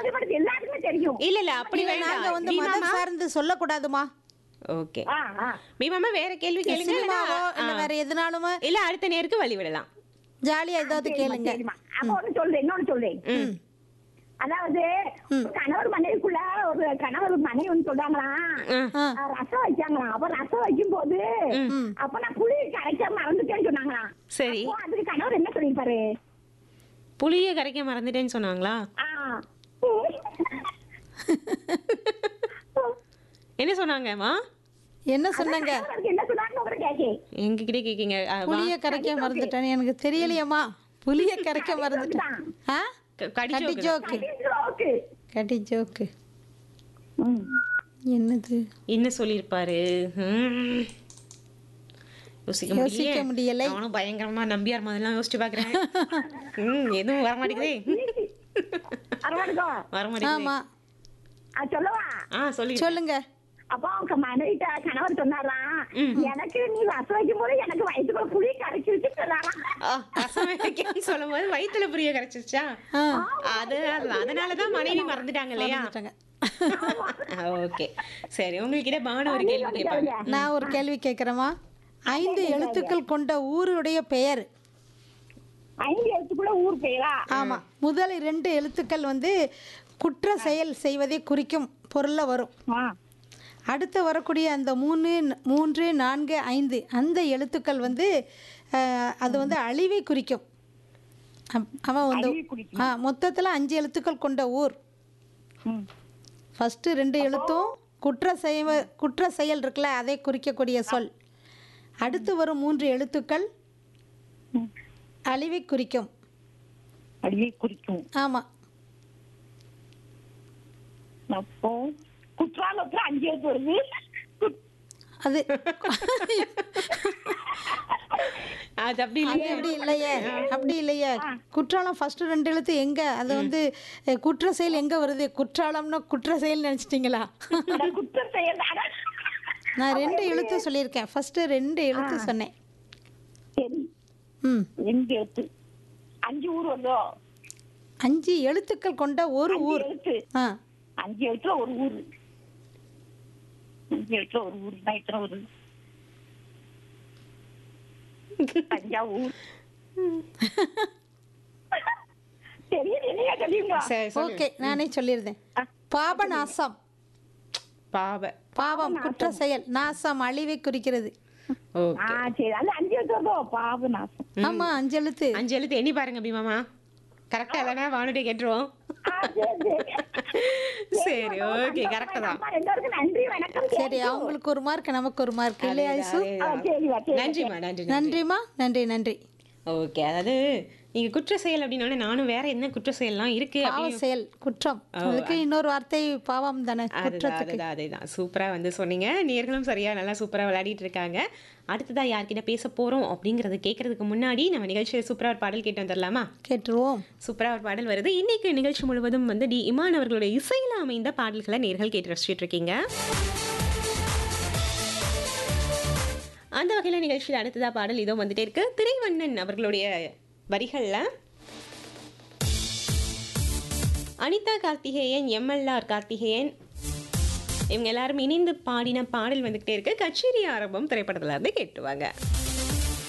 பாடுபடுது எல்லாருக்குமே தெரியும் இல்ல இல்ல அப்படி இல்ல, நாங்க வேண்டாம் வந்து மீமாமா மதம் சார்ந்து சொல்லக்கூடாதுமா ஓகே ஆ ஆ மீமாமா வேற கேள்வி கேளுங்க சினிமாவோ இல்லைன்னா- இல்ல வேற எதுனாலுமே இல்ல அடுத்த நேருக்கு வழி விடலாம் ஜாலியா ஏதாவது கேளுங்க சரிம்மா அப்ப ஒண்ணு சொல்றேன் இன்னொன்னு சொல்றேன் ம் அதாவது ஒரு கணவர் மனைவிக்குள்ள ஒரு கணவர் மனைவி வந்து சொல்றாங்களாம் ம். ஆ, ஆ, ரசம் வைச்சாங்களாம் அப்ப ரசம் வைக்கும் போது ம். அப்ப நான் புளி கரைக்க மறந்துட்டேன்னு சொன்னாங்களாம் சரி அப்போ அதுக்கு கணவர் என்ன சொல்லிருப்பாரு புளிய கரைக்க மறந்துட்டேன்னு சொன்னாங்களா ஆ என்ன சொன்னாங்கம்மா என்ன சொன்னாங்க கணவருக்கு என்ன சொன்னாங்க அப்புறம் கேக்கேன் எங்ககிட்ட கேக்கீங்க ஆ, வா. புளிய கரைக்க மறந்துட்டேன் எனக்கு தெரியலையேம்மா புளிய கரைக்க மறந்துட்டேன் ஆ க- கடி கட்டி ஜோக்கு. ஜோக்கு ஓகே கட்டி ஜோக்கு ம் என்னது என்ன சொல்லிருப்பாரு ம். யோசிக்க யோசிக்க முடியலை. நானும் பயங்கரமா நம்பியார் மாதிரிலாம் யோசிச்சு பாக்குறேன் ம் எதுவும் வர மாட்டேங்குதே அரவாடுக்கோ வர மாட்டேங்குது ஆமா ஆ சொல்லவா ஆ சொல்லி சொல்லுங்க அப்போ அவங்க மனைவிட்ட கணவர் சொன்னாராம் ம். எனக்கு நீ ரசம் வைக்கும் போது எனக்கு வயிற்றுக்குள்ள புளி கரைச்சிருச்சு சொன்னாராம் ஆ, ரசம் வைக்கன்னு சொல்லும் போது வயித்துல புரிய கிடைச்சிருச்சா ஆ, அது அதனாலதான் மனைவி மறந்துட்டாங்க இல்லையா மறந்துட்டாங்க. ஓகே சரி உங்ககிட்ட பானு ஒரு கேள்வி கேட்பாங்க நான் ஒரு கேள்வி கேட்குறேம்மா ஐந்து எழுத்துக்கள் கொண்ட ஊருடைய பெயர் ஐந்து எழுத்துக்குள்ள ஊர் பெயரா ஆமா முதல் இரண்டு எழுத்துக்கள் வந்து குற்ற செயல் செய்வதை குறிக்கும் பொருள்ல வரும் ஆ அடுத்து வரக்கூடிய அந்த மூணு மூன்று நான்கு ஐந்து அந்த எழுத்துக்கள் வந்து அஹ், அது வந்து அழிவை குறிக்கும் அப்- அவன் வந்து அழிவை குறிக்கும். ஆ மொத்தத்தில் அஞ்சு எழுத்துக்கள் கொண்ட ஊர் ம். ஃபஸ்ட்டு ரெண்டு எழுத்தும் குற்ற செய்வ குற்ற செயல் இருக்குல்ல அதை குறிக்கக்கூடிய சொல் அடுத்து வரும் மூன்று எழுத்துக்கள் ம். அழிவை குறிக்கும் அடியை குறிக்கும் ஆமாம் அப்போ குற்றாலத்துல அஞ்சு எழுத்து வருது குட்- அது அது அப்படி அது இல்லையா அப்படி இல்லையே அப்படி இல்லையே குற்றாலம் ஃபர்ஸ்ட் ரெண்டு எழுத்து எங்க அது வந்து அஹ், குற்ற செயல் எங்க வருது குற்றாலம்னா குற்ற செயல் நினைச்சிட்டீங்களா அட குற்றம் செயல் அட- நான் ரெண்டு எழுத்து சொல்லியிருக்கேன் ஃபர்ஸ்ட் ரெண்டு எழுத்து சொன்னேன் சரி ம் ரெண்டு எழுத்து அஞ்சு ஊர் வருதோ அஞ்சு எழுத்துக்கள் கொண்ட ஒரு அஞ்சு ஊர் எழுத்து ஆ அஞ்சு எழுத்துல ஒரு ஊர் அஞ்சு எழுத்துல ஒரு ஊர் தான் எத்தனை ஊர் தஞ்சாவூர் தெரியல என்னையா சொல்லிருங்க சரி சொல்லு ஓகே நானே சொல்லியிருந்தேன் பாபநாசம் பாவ பாவம் குற்ற செயல் நாசம் அழிவை குறிக்கிறது ஓகே ஆ சரி அது அஞ்சு எழுத்து வருதோ பாபநாசம் ஆமா அஞ்சு எழுத்து அஞ்சு எழுத்து எண்ணி பாருங்க பீமாமா கரெக்டா இல்லைன்னா வானுட்டே கேட்டுருவோம் ஆ, சரி, சரி. சரி ஓகே கரெக்டா தான் அம்மா, எல்லாருக்கும் நன்றி வணக்கம் சரி அவங்களுக்கு ஒரு மார்க் நமக்கு ஒரு மார்க் இல்லையா ஐசு ஆ, சரிம்மா சரி நன்றிம்மா நன்றி நன்றி நன்றிம்மா நன்றி நன்றி ஓகே அதாவது நீங்க குற்ற செயல் அப்படின்னோடனே நானும் வேற என்ன குற்ற செயல்லாம் இருக்கு பாவ அப்படின்னு செயல் குற்றம் அதுக்கு இன்னொரு வார்த்தை பாவம் தானே அதுதான் குற்றத்துக்கு அதுதான் அதுதான் சூப்பரா வந்து சொன்னீங்க நேர்களும் சரியா நல்லா சூப்பரா விளையாடிட்டு இருக்காங்க அடுத்ததா யார்கிட்ட பேச போறோம் அப்படிங்கறத கேட்கறதுக்கு முன்னாடி நம்ம நிகழ்ச்சியில் சூப்பரா ஒரு பாடல் கேட்டு வந்துடலாமா கேட்டுருவோம் சூப்பரா ஒரு பாடல் வருது இன்னைக்கு நிகழ்ச்சி முழுவதும் வந்து டி இமான் அவர்களுடைய இசையில அமைந்த பாடல்களை நேர்கள் கேட்டு ரசிச்சுட்டு இருக்கீங்க அந்த வகையில் நிகழ்ச்சியில் அடுத்ததா பாடல் இதோ வந்துட்டே இருக்கு திரைவண்ணன் அவர்களுடைய வரிகள்ல அனிதா கார்த்திகேயன் எம்எல்ஆர் கார்த்திகேயன் இவங்க எல்லாரும் இணைந்து பாடின பாடல் வந்துகிட்டே இருக்கு கச்சேரி ஆரம்பம் திரைப்படத்துல இருந்து கேட்டுவாங்க